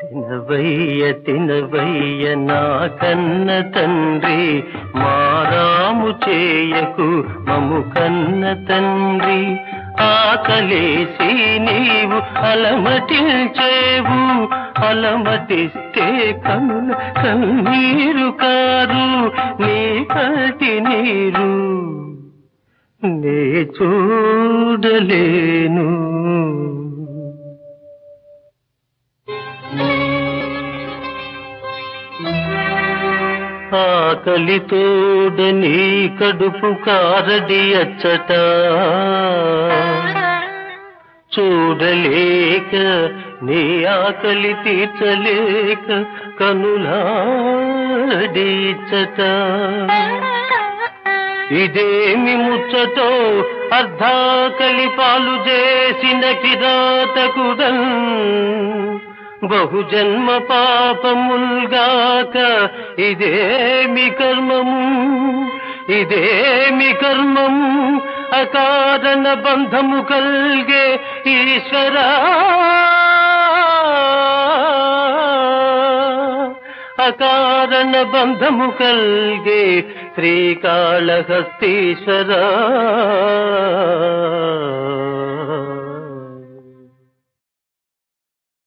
తినవయ్య తినవయ్య నా కన్న తండ్రి మారాము చేయకు మము కన్న తండ్రి ఆకలేసి నీవు అలమటించేవు అలమటిస్తే కనుల కన్నీరు కారు నీ కంటి నీరు నే చూడలేను ఆకలి తోడ నీ కడుపు కారడి అచ్చట చూడలేక నీ ఆకలి తీర్చలేక కనులాడిచ్చట ఇదేమి ముచ్చటో అర్ధాకలి పాలు చేసిన కిరాతకుడన్ బహుజన్మ పాపముల్గాక ఇదేమి కర్మము ఇదేమి కర్మము అకారణ బంధము కల్గే ఈశ్వరా అకారణ బంధము కల్గే శ్రీకాళహస్తీశ్వరా